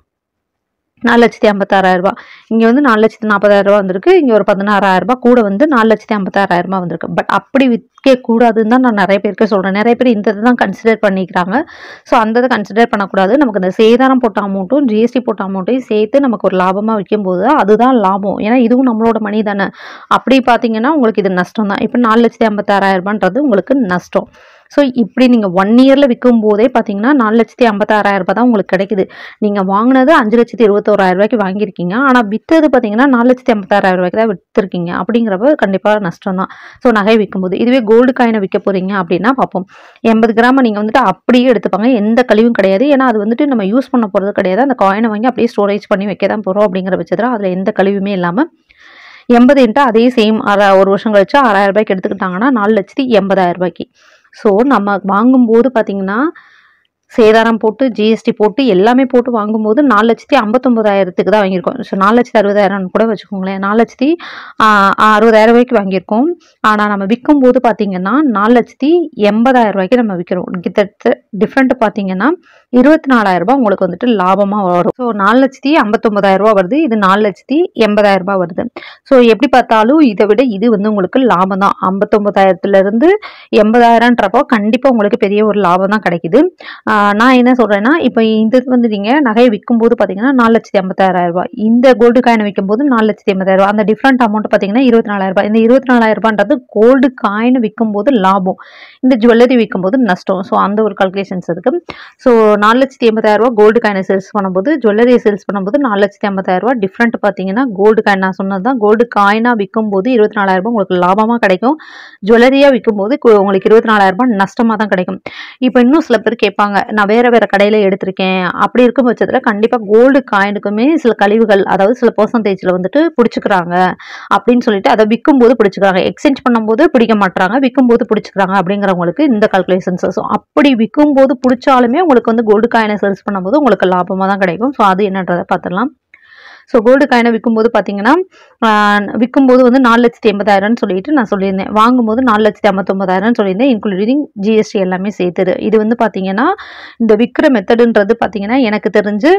நாலு லட்சத்தி ஐம்பத்தாறாயிரம் ரூபாய் இங்கே வந்து நாலு லட்சத்தி நாற்பதாயிரம் ரூபாய் வந்திருக்கு இங்கே ஒரு பதினாறாயிரம் ரூபாய் கூட வந்து நாலு லட்சத்தி ஐம்பத்தாறாயிரம் ரூபாய் வந்திருக்கு பட் அப்படி விற்க கூடாதுன்னு தான் நான் நிறைய பேருக்கு சொல்கிறேன் நிறைய பேர் இந்த இதை தான் கன்சிடர் பண்ணிக்கிறாங்க ஸோ அந்த இதை கன்சிடர் பண்ணக்கூடாது நமக்கு இந்த சேதாரம் போட்ட அமௌண்ட்டும் ஜிஎஸ்டி போட்ட அமௌண்ட்டையும் சேர்த்து நமக்கு ஒரு லாபமாக விற்கும்போது அதுதான் லாபம் ஏன்னா இதுவும் நம்மளோட மணி தானே அப்படி பார்த்தீங்கன்னா உங்களுக்கு இது நஷ்டம் தான் இப்போ நாலு லட்சத்தி ஐம்பத்தாறாயிரம் ரூபான்றது உங்களுக்கு நஷ்டம் ஸோ இப்படி நீங்கள் ஒன் இயரில் விற்கும் போதே பார்த்தீங்கன்னா நாலு லட்சத்தி ஐம்பத்தாறாயிரம் ரூபாய் தான் உங்களுக்கு கிடைக்குது நீங்கள் வாங்கினது அஞ்சு லட்சத்தி இருபத்தோராயிரம் ரூபாய்க்கு வாங்கியிருக்கீங்க ஆனால் விற்றது பார்த்தீங்கன்னா நாலு லட்சத்தி ஐம்பத்தாறாயிரம் ரூபாய்க்கு தான் விற்றுருக்கீங்க அப்படிங்கிறப்ப கண்டிப்பாக நஷ்டம் தான் ஸோ நகை விற்கும்போது இதுவே கோல்டு காயினை விற்க போகிறீங்க அப்படின்னா பார்ப்போம் எண்பது கிராம் நீங்கள் வந்துட்டு அப்படியே எடுத்துப்பாங்க எந்த கழிவும் கிடையாது ஏன்னா அது வந்துட்டு நம்ம யூஸ் பண்ண போகிறது கிடையாது அந்த காயினை வாங்கி அப்படியே ஸ்டோரேஜ் பண்ணி வைக்க தான் போகிறோம் அப்படிங்கிற பட்சத்தில் அதில் எந்த கழிவுமே இல்லாமல் எண்பது இன்ட்டு அதே சேம் அரை ஒரு வருஷம் கழிச்சு ஆறாயிரம் ரூபாய்க்கு எடுத்துக்கிட்டாங்கன்னா நாலு லட்சத்தி எண்பதாயிரம் ரூபாய்க்கு ஸோ நம்ம வாங்கும்போது பார்த்தீங்கன்னா சேதாரம் போட்டு ஜிஎஸ்டி போட்டு எல்லாமே போட்டு வாங்கும்போது நாலு லட்சத்தி ஐம்பத்தொம்போதாயிரத்துக்கு தான் வாங்கியிருக்கோம் ஸோ நாலு லட்சத்தி அறுபதாயிரம் கூட வச்சுக்கோங்களேன் நாலு லட்சத்தி ஆஹ், அறுபதாயிரம் ரூபாய்க்கு வாங்கியிருக்கோம் ஆனால் நம்ம விற்கும்போது பார்த்தீங்கன்னா நாலு லட்சத்தி எண்பதாயிரம் ரூபாய்க்கு நம்ம விற்கிறோம் கிட்டத்தட்ட டிஃப்ரெண்ட் பார்த்தீங்கன்னா இருபத்தி நாலாயிரம் ரூபாய் உங்களுக்கு வந்துட்டு லாபமாக வரும் ஸோ நாலு லட்சத்தி ஐம்பத்தொம்பதாயிரம் ரூபாய் வருது இது நாலு லட்சத்தி எண்பதாயிரம் ரூபாய் வருது ஸோ எப்படி பார்த்தாலும் இதை விட இது வந்து உங்களுக்கு லாபம் தான் ஐம்பத்தொம்பதாயிரத்துலேருந்து எண்பதாயிரம்ன்றப்போ கண்டிப்பாக உங்களுக்கு பெரிய ஒரு லாபம் தான் கிடைக்குது ஆஹ் நான் என்ன சொல்கிறேன்னா இப்போ இந்த இது வந்து நீங்கள் நகையை விற்கும்போது பார்த்தீங்கன்னா நாலு லட்சத்தி ஐம்பத்தாயிரம் ரூபாய் இந்த கோல்டு காயினை விற்கும்போது நாலு லட்சத்தி ஐம்பதாயிரம் ரூபாய் அந்த டிஃப்ரெண்ட் அமௌண்ட் பார்த்தீங்கன்னா இருபத்தி நாலாயிரம் ரூபாய் இந்த இருபத்தி நாலாயிரம் ரூபான்றது கோல்டு காயின் விற்கும்போது லாபம் இந்த ஜுவல்லரி விற்கும்போது நஷ்டம் ஸோ அந்த ஒரு கால்குலேஷன்ஸ் இருக்குது ஸோ நாலு லட்சத்தி எண்பதாயிரம் ரூபாய் கோல்டு காயினை சேல்ஸ் பண்ணும்போது ஜுவல்லரியை சேல்ஸ் பண்ணும்போது நாலு லட்சத்தி ஐம்பதாயிரம் ரூபாய் டிஃப்ரெண்ட் பார்த்தீங்கன்னா கோல்டு காயின் நான் சொன்னது தான் கோல்டு காயினாக விற்கும்போது இருபத்தி நாலாயிரம் ரூபாய் உங்களுக்கு லாபமாக கிடைக்கும் ஜுவல்லரியாக விற்கும்போது கு- உங்களுக்கு இருபத்தி நாலாயிரம் ரூபாய் நஷ்டமாக தான் கிடைக்கும் இப்போ இன்னும் சில பேர் கேட்பாங்க நான் வேற வேற கடையில் எடுத்திருக்கேன் அப்படி இருக்கும் பட்சத்தில் கண்டிப்பாக கோல்டு காயினுக்குமே சில கழிவுகள் அதாவது சில பர்சன்டேஜில் வந்துட்டு பிடிச்சிக்கிறாங்க அப்படின்னு சொல்லிட்டு அதை விற்கும்போது பிடிச்சிக்கிறாங்க எக்ஸ்சேஞ்ச் பண்ணும்போது பிடிக்க மாட்டாங்க விற்கும்போது பிடிச்சிக்கிறாங்க அப்படிங்கிறவங்களுக்கு இந்த கால்குலேஷன்ஸ் ஸோ அப்படி விற்கும்போது பிடிச்சாலுமே உங்களுக்கு வந்து கோல்டு காயினை சேல்ஸ் பண்ணும்போது உங்களுக்கு லாபமாக தான் கிடைக்கும் ஸோ அது என்னன்றதை பார்த்துடலாம் ஸோ கோல்டு காயினை விற்கும்போது பார்த்தீங்கன்னா ஆஹ் விற்கும்போது வந்து நாலு லட்சத்தி எண்பதாயிரம்னு சொல்லிட்டு நான் சொல்லியிருந்தேன் வாங்கும்போது நாலு லட்சத்தி ஐம்பத்தொம்பதாயிரம்னு சொல்லியிருந்தேன் இன்க்ளூடிங் ஜிஎஸ்டி எல்லாமே சேர்த்துது இது வந்து பார்த்தீங்கன்னா இந்த விற்கிற மெத்தடுன்றது பார்த்தீங்கன்னா எனக்கு தெரிஞ்சு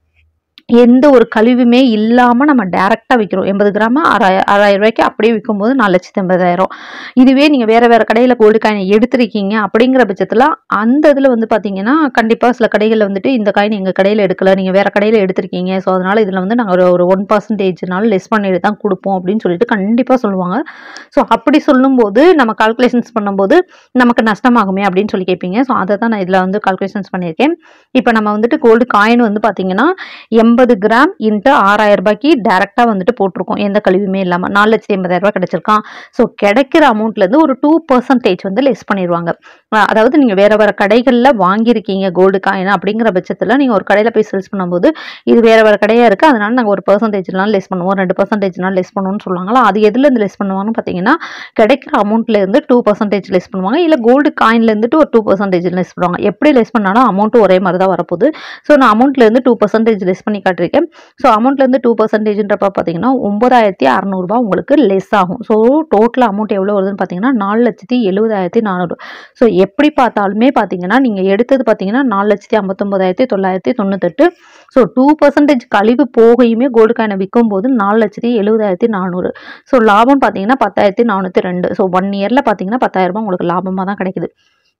எந்த ஒரு கழிவுமே இல்லாமல் நம்ம டேரெக்டாக விற்கிறோம் எண்பது கிராம் ஆறாய ஆறாயிரம் ரூபாய்க்கு அப்படியே விற்கும்போது நாலு லட்சத்தி எண்பதாயிரம் இதுவே நீங்கள் வேறு வேறு கடையில் கோல்டு காயின் எடுத்திருக்கீங்க அப்படிங்கிற பட்சத்தில் அந்த இதில் வந்து பார்த்தீங்கன்னா கண்டிப்பாக சில கடைகளில் வந்துட்டு இந்த காயின் எங்கள் கடையில் எடுக்கல நீங்கள் வேறு கடையில் எடுத்திருக்கீங்க ஸோ அதனால் இதில் வந்து நாங்கள் ஒரு ஒரு ஒன் பர்சன்டேஜ்னால லெஸ் பண்ணிட்டு தான் கொடுப்போம் அப்படின்னு சொல்லிட்டு கண்டிப்பாக சொல்லுவாங்க ஸோ அப்படி சொல்லும்போது நம்ம கால்குலேஷன்ஸ் பண்ணும்போது நமக்கு நஷ்டமாகுமே அப்படின்னு சொல்லி கேட்பீங்க ஸோ அதை தான் நான் இதில் வந்து கால்குலேஷன்ஸ் பண்ணியிருக்கேன் இப்போ நம்ம வந்துட்டு கோல்டு காயின் வந்து பார்த்தீங்கன்னா எண்பது கிராம் இன்ட்டு ஆறாயிரம் ரூபாய்க்கு டேரெக்டாக வந்துட்டு போட்டிருக்கோம் எந்த கழிவுமே இல்லாமல் நாலு லட்சத்தி எண்பதாயிரம் ரூபாய் கிடைச்சிருக்கான் ஸோ கிடைக்கிற அமௌண்ட்லேருந்து ஒரு டூ பர்சன்டேஜ் வந்து லெஸ் பண்ணிடுவாங்க அஹ் அதாவது நீங்கள் வேறு வேறு கடைகளில் வாங்கியிருக்கீங்க கோல்டு காயின் அப்படிங்கிற பட்சத்தில் நீங்கள் ஒரு கடையில் போய் சேல்ஸ் பண்ணும்போது இது வேறு வேறு கடையாக இருக்குது அதனால நாங்கள் ஒரு பர்சன்டேஜ்லாம் லெஸ் பண்ணுவோம் ரெண்டு பர்சன்டேஜ்லாம் லெஸ் பண்ணுவோம்னு சொல்லுவாங்களா அது எதுலேருந்து லெஸ் பண்ணுவாங்கன்னு பார்த்தீங்கன்னா கிடைக்கிற அமௌண்ட்லேருந்து டூ பர்சன்டேஜ் லெஸ் பண்ணுவாங்க இல்லை கோல்டு காயின்லேருந்துட்டு ஒரு டூ பர்சன்டேஜ் லெஸ் பண்ணுவாங்க எப்படி லெஸ் பண்ணாலும் அமௌண்ட்டும் ஒரே மாதிரி தான் வரப்போகுது ஸோ நான் அமௌண்ட்லேருந்து டூ பர்சன்டேஜ் லெஸ் பண்ணி காட்டிருக்கேன் ஸோ அமௌண்ட்லேருந்து டூ பர்சன்டேஜ்ன்றப்ப பார்த்தீங்கன்னா ஒம்பதாயிரத்தி அறநூறுபா உங்களுக்கு லெஸ் ஆகும் ஸோ டோட்டல் அமௌண்ட் எவ்வளோ வருதுன்னு பார்த்தீங்கன்னா நாலு லட்சத்தி எழுபதாயிரத்தி நானூறு ஸோ எப்படி பார்த்தாலுமே பார்த்தீங்கன்னா நீங்கள் எடுத்தது பார்த்தீங்கன்னா நாலு லட்சத்தி ஐம்பத்தொம்பதாயிரத்தி தொள்ளாயிரத்தி தொண்ணூத்தெட்டு ஸோ டூ பர்சன்டேஜ் கழிவு போகையுமே கோல்டு காயினை விற்கும் போது நாலு லட்சத்தி எழுபதாயிரத்தி நானூறு ஸோ லாபம் பார்த்தீங்கன்னா பத்தாயிரத்தி நானூற்றி ரெண்டு ஸோ ஒன் இயரில் பார்த்தீங்கன்னா பத்தாயிரம் ரூபாய் உங்களுக்கு லாபமாக தான் கிடைக்குது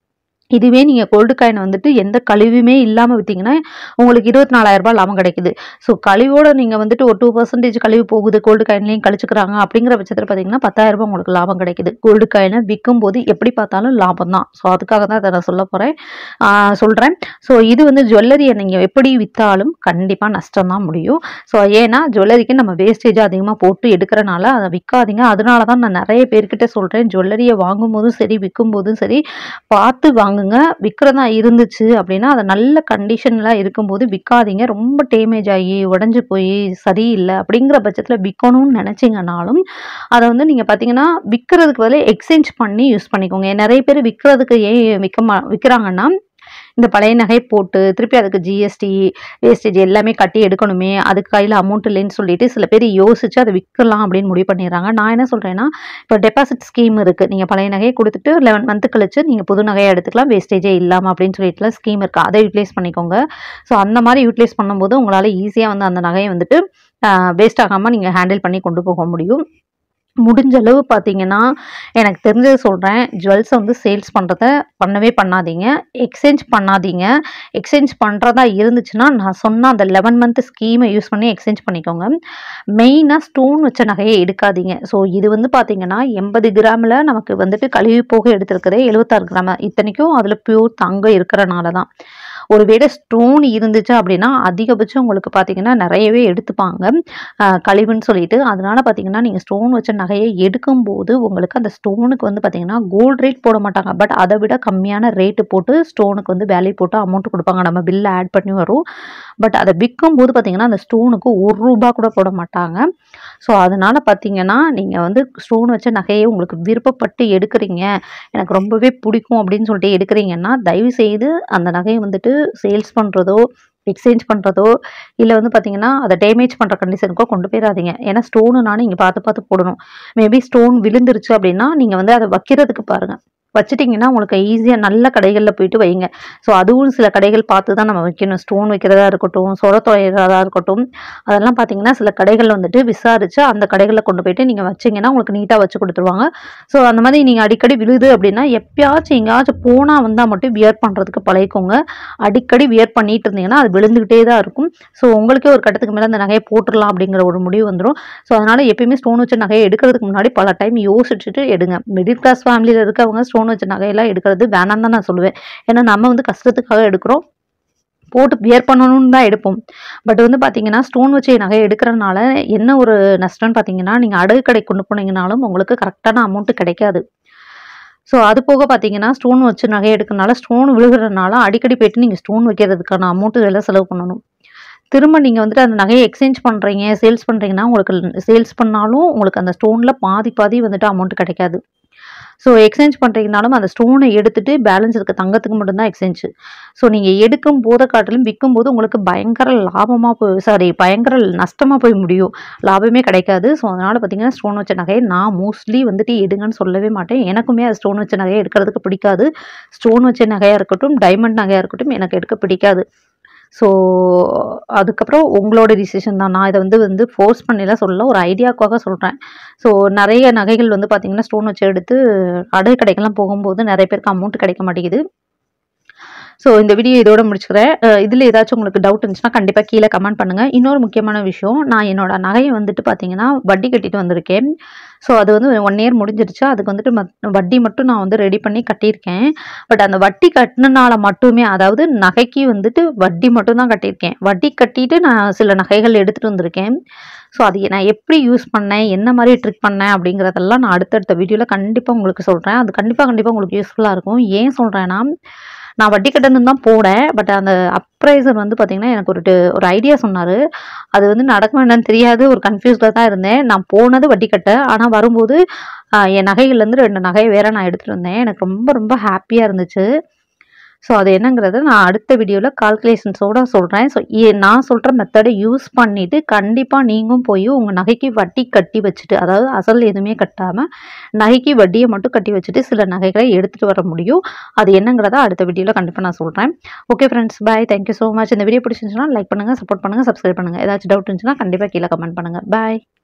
இதுவே நீங்கள் கோல்டு காயின் வந்துட்டு எந்த கழிவுமே இல்லாமல் விற்றீங்கன்னா உங்களுக்கு இருபத்தி நாலாயிரம் ரூபாய் லாபம் கிடைக்குது ஸோ கழிவோட நீங்கள் வந்துட்டு ஒரு டூ பர்சன்டேஜ் கழிவு போகுது கோல்டு காயின்லேயும் கழிச்சுக்கிறாங்க அப்படிங்கிற பட்சத்தில் பார்த்தீங்கன்னா பத்தாயிரம் ரூபாய் உங்களுக்கு லாபம் கிடைக்குது கோல்டு காயினை விற்கும் போது எப்படி பார்த்தாலும் லாபம் தான் ஸோ அதுக்காக தான் அதை நான் சொல்ல போகிறேன் சொல்கிறேன் ஸோ இது வந்து ஜுவல்லரியை நீங்கள் எப்படி விற்றாலும் கண்டிப்பாக நஷ்டம் தான் முடியும் ஸோ ஏன்னா ஜுவல்லரிக்கு நம்ம வேஸ்டேஜ் அதிகமாக போட்டு எடுக்கிறனால அதை விற்காதீங்க அதனால தான் நான் நிறைய பேர்கிட்ட சொல்கிறேன் ஜுவல்லரியை வாங்கும் போதும் சரி விற்கும் போதும் சரி பார்த்து வாங்குங்க விற்கிறதா இருந்துச்சு அப்படின்னா அதை நல்ல கண்டிஷனில் இருக்கும்போது விற்காதீங்க ரொம்ப டேமேஜ் ஆகி உடஞ்சி போய் சரியில்லை அப்படிங்கிற பட்சத்தில் விற்கணும்னு நினச்சிங்கனாலும் அதை வந்து நீங்கள் பார்த்தீங்கன்னா விற்கிறதுக்கு பதிலாக எக்ஸ்சேஞ்ச் பண்ணி யூஸ் பண்ணிக்கோங்க நிறைய பேர் விற்கிறதுக்கு ஏன் விற்க மா விற்கிறாங்கன்னா இந்த பழைய நகை போட்டு திருப்பி அதுக்கு ஜிஎஸ்டி வேஸ்டேஜ் எல்லாமே கட்டி எடுக்கணுமே அதுக்கு கையில் அமௌண்ட் இல்லைன்னு சொல்லிட்டு சில பேர் யோசிச்சு அதை விற்கலாம் அப்படின்னு முடிவு பண்ணிடுறாங்க நான் என்ன சொல்கிறேன்னா இப்போ டெபாசிட் ஸ்கீம் இருக்குது நீங்கள் பழைய நகையை கொடுத்துட்டு லெவன் மந்த் கழிச்சு நீங்கள் புது நகையை எடுத்துக்கலாம் வேஸ்டேஜே இல்லாமல் அப்படின்னு சொல்லிட்டுலாம் ஸ்கீம் இருக்குது அதை யூட்டிலைஸ் பண்ணிக்கோங்க ஸோ அந்த மாதிரி யூட்டிலைஸ் பண்ணும்போது உங்களால் ஈஸியாக வந்து அந்த நகையை வந்துட்டு வேஸ்ட் ஆகாமல் நீங்கள் ஹேண்டில் பண்ணி கொண்டு போக முடியும் முடிஞ்ச அளவு பார்த்தீங்கன்னா எனக்கு தெரிஞ்சது சொல்கிறேன் ஜுவல்ஸை வந்து சேல்ஸ் பண்ணுறத பண்ணவே பண்ணாதீங்க எக்ஸ்சேஞ்ச் பண்ணாதீங்க எக்ஸ்சேஞ்ச் பண்ணுறதா இருந்துச்சுன்னா நான் சொன்ன அந்த லெவன் மந்த் ஸ்கீமை யூஸ் பண்ணி எக்ஸ்சேஞ்ச் பண்ணிக்கோங்க மெயினாக ஸ்டோன் வச்ச நகையை எடுக்காதீங்க ஸோ இது வந்து பார்த்தீங்கன்னா எண்பது கிராமில் நமக்கு வந்துட்டு கழுவி போக எடுத்திருக்கிறதே எழுபத்தாறு கிராம் இத்தனைக்கும் அதில் பியூர் தங்கம் இருக்கிறனால தான் ஒருவேளை ஸ்டோன் இருந்துச்சு அப்படின்னா அதிகபட்சம் உங்களுக்கு பார்த்தீங்கன்னா நிறையவே எடுத்துப்பாங்க ஆஹ் கழிவுன்னு சொல்லிட்டு அதனால பார்த்தீங்கன்னா நீங்கள் ஸ்டோன் வச்ச நகையை எடுக்கும்போது உங்களுக்கு அந்த ஸ்டோனுக்கு வந்து பார்த்தீங்கன்னா கோல்ட் ரேட் போட மாட்டாங்க பட் அதை விட கம்மியான ரேட்டு போட்டு ஸ்டோனுக்கு வந்து வேல்யூ போட்டு அமௌண்ட் கொடுப்பாங்க நம்ம பில்லை ஆட் பண்ணி வரும் பட் அதை விற்கும்போது பார்த்தீங்கன்னா அந்த ஸ்டோனுக்கு ஒரு ரூபா கூட போட மாட்டாங்க ஸோ அதனால பார்த்தீங்கன்னா நீங்கள் வந்து ஸ்டோன் வச்ச நகையை உங்களுக்கு விருப்பப்பட்டு எடுக்கிறீங்க எனக்கு ரொம்பவே பிடிக்கும் அப்படின்னு சொல்லிட்டு எடுக்கிறீங்கன்னா தயவு செய்து அந்த நகையை வந்துட்டு சேல்ஸ் பண்ணுறதோ எக்ஸ்சேஞ்ச் பண்ணுறதோ இல்லை வந்து பார்த்தீங்கன்னா அதை டேமேஜ் பண்ணுற கண்டிஷனுக்கோ கொண்டு போயிடாதீங்க ஏன்னா ஸ்டோனுனாலும் நீங்கள் பார்த்து பார்த்து போடணும் மேபி ஸ்டோன் விழுந்துருச்சு அப்படின்னா நீங்கள் வந்து அதை வைக்கிறதுக்கு பாருங்கள் வச்சுட்டிங்கன்னா உங்களுக்கு ஈஸியாக நல்ல கடைகளில் போயிட்டு வைங்க ஸோ அதுவும் சில கடைகள் பார்த்து தான் நம்ம வைக்கணும் ஸ்டோன் வைக்கிறதா இருக்கட்டும் சொர துளையிறதா இருக்கட்டும் அதெல்லாம் பார்த்தீங்கன்னா சில கடைகள் வந்துட்டு விசாரித்து அந்த கடைகளில் கொண்டு போயிட்டு நீங்கள் வச்சிங்கன்னா உங்களுக்கு நீட்டாக வச்சு கொடுத்துருவாங்க ஸோ அந்த மாதிரி நீங்கள் அடிக்கடி விழுது அப்படின்னா எப்பயாச்சும் எங்கேயாச்சும் போனால் வந்தால் மட்டும் வியர் பண்ணுறதுக்கு பழகிக்கோங்க அடிக்கடி வியர் பண்ணிட்டு இருந்தீங்கன்னா அது விழுந்துக்கிட்டே தான் இருக்கும் ஸோ உங்களுக்கே ஒரு கட்டத்துக்கு மேலே அந்த நகையை போட்டுடலாம் அப்படிங்கிற ஒரு முடிவு வந்துடும் ஸோ அதனால் எப்பயுமே ஸ்டோன் வச்ச நகையை எடுக்கிறதுக்கு முன்னாடி பல டைம் யோசிச்சுட்டு எடுங்க மிடில் கிளாஸ் ஃபேமிலியில் இருக்கவங்க ஸ்டோன் வச்ச நகையெல்லாம் எடுக்கிறது வேணாம் தான் நான் சொல்லுவேன் ஏன்னா நம்ம வந்து கஷ்டத்துக்காக எடுக்கிறோம் போட்டு வியர் பண்ணணும்னு தான் எடுப்போம் பட் வந்து பார்த்தீங்கன்னா ஸ்டோன் வச்சு நகையை எடுக்கிறனால என்ன ஒரு நஷ்டம்னு பார்த்தீங்கன்னா நீங்கள் அடகு கடை கொண்டு போனீங்கனாலும் உங்களுக்கு கரெக்டான அமௌண்ட்டு கிடைக்காது ஸோ அது போக பார்த்தீங்கன்னா ஸ்டோன் வச்சு நகை எடுக்கிறனால ஸ்டோன் விழுகிறனால அடிக்கடி போயிட்டு நீங்கள் ஸ்டோன் வைக்கிறதுக்கான அமௌண்ட்டு எல்லாம் செலவு பண்ணணும் திரும்ப நீங்கள் வந்துட்டு அந்த நகையை எக்ஸ்சேஞ்ச் பண்ணுறீங்க சேல்ஸ் பண்ணுறீங்கன்னா உங்களுக்கு சேல்ஸ் பண்ணாலும் உங்களுக்கு அந்த ஸ்டோனில் பாதி பாதி வந்துட்டு அமௌண்ட் கிடைக்காது ஸோ எக்ஸ்சேஞ்ச் பண்ணுறீங்கனாலும் அந்த ஸ்டோனை எடுத்துட்டு பேலன்ஸ் இருக்க தங்கத்துக்கு மட்டும்தான் எக்ஸ்சேஞ்ச் ஸோ நீங்கள் எடுக்கும் போதை காட்டிலும் விற்கும் போது உங்களுக்கு பயங்கர லாபமாக போய் சாரி பயங்கர நஷ்டமாக போய் முடியும் லாபமே கிடைக்காது ஸோ அதனால் பார்த்தீங்கன்னா ஸ்டோன் வச்ச நகையை நான் மோஸ்ட்லி வந்துட்டு எடுங்கன்னு சொல்லவே மாட்டேன் எனக்குமே அது ஸ்டோன் வச்ச நகையை எடுக்கிறதுக்கு பிடிக்காது ஸ்டோன் வச்ச நகையாக இருக்கட்டும் டைமண்ட் நகையாக இருக்கட்டும் எனக்கு எடுக்க பிடிக்காது ஸோ அதுக்கப்புறம் உங்களோட டிசிஷன் தான் நான் இதை வந்து வந்து ஃபோர்ஸ் பண்ணிலாம் சொல்லல ஒரு ஐடியாவுக்காக சொல்கிறேன் ஸோ நிறைய நகைகள் வந்து பார்த்திங்கன்னா ஸ்டோன் வச்சு எடுத்து அடகு கடைக்கெல்லாம் போகும்போது நிறைய பேருக்கு அமௌண்ட் கிடைக்க மாட்டேங்குது ஸோ இந்த வீடியோ இதோட முடிச்சுக்கிறேன் இதில் ஏதாச்சும் உங்களுக்கு டவுட் இருந்துச்சுன்னா கண்டிப்பாக கீழே கமெண்ட் பண்ணுங்கள் இன்னொரு முக்கியமான விஷயம் நான் என்னோட நகையை வந்துட்டு பார்த்தீங்கன்னா வட்டி கட்டிட்டு வந்திருக்கேன் ஸோ அது வந்து ஒன் இயர் முடிஞ்சிருச்சு அதுக்கு வந்துட்டு மத்- வட்டி மட்டும் நான் வந்து ரெடி பண்ணி கட்டியிருக்கேன் பட் அந்த வட்டி கட்டினால மட்டுமே அதாவது நகைக்கு வந்துட்டு வட்டி மட்டும் தான் கட்டியிருக்கேன் வட்டி கட்டிட்டு நான் சில நகைகள் எடுத்துகிட்டு வந்திருக்கேன் ஸோ அது நான் எப்படி யூஸ் பண்ணேன் என்ன மாதிரி ட்ரிக் பண்ணேன் அப்படிங்கிறதெல்லாம் நான் அடுத்தடுத்த வீடியோவில் கண்டிப்பாக உங்களுக்கு சொல்கிறேன் அது கண்டிப்பாக கண்டிப்பாக உங்களுக்கு யூஸ்ஃபுல்லாக இருக்கும் ஏன் சொல்கிறேன்னா நான் வட்டி கட்டணும் தான் போனேன் பட் அந்த அப்ரைசர் வந்து பார்த்திங்கன்னா எனக்கு ஒரு டு- ஒரு ஐடியா சொன்னார் அது வந்து நடக்குமா என்னன்னு தெரியாது ஒரு கன்ஃபியூஸ்டாக தான் இருந்தேன் நான் போனது வட்டி கட்ட ஆனால் வரும்போது ஆஹ், என் நகைகள்லேருந்து ரெண்டு நகையை வேற நான் எடுத்துகிட்டு வந்தேன் எனக்கு ரொம்ப ரொம்ப ஹாப்பியாக இருந்துச்சு ஸோ அது என்னங்கிறத நான் அடுத்த வீடியோவில் கால்குலேஷன்ஸோட சொல்கிறேன் ஸோ நான் சொல்கிற மெத்தடை யூஸ் பண்ணிவிட்டு கண்டிப்பாக நீங்களும் போய் உங்கள் நகைக்கு வட்டி கட்டி வச்சுட்டு அதாவது அசல் எதுவுமே கட்டாமல் நகைக்கு வட்டியை மட்டும் கட்டி வச்சுட்டு சில நகைகளை எடுத்துகிட்டு வர முடியும் அது என்னங்கிறத அடுத்த வீடியோவில் கண்டிப்பாக நான் சொல்கிறேன் okay friends bye thank you so much இந்த வீடியோ பிடிச்சிருந்துச்சுன்னா லைக் பண்ணுங்கள் சப்போர்ட் பண்ணுங்கள் சப்ஸ்கிரைப் பண்ணுங்கள் ஏதாச்சும் டவுட் இருந்துச்சுன்னா கண்டிப்பாக கீழே கமெண்ட் பண்ணுங்கள் பாய்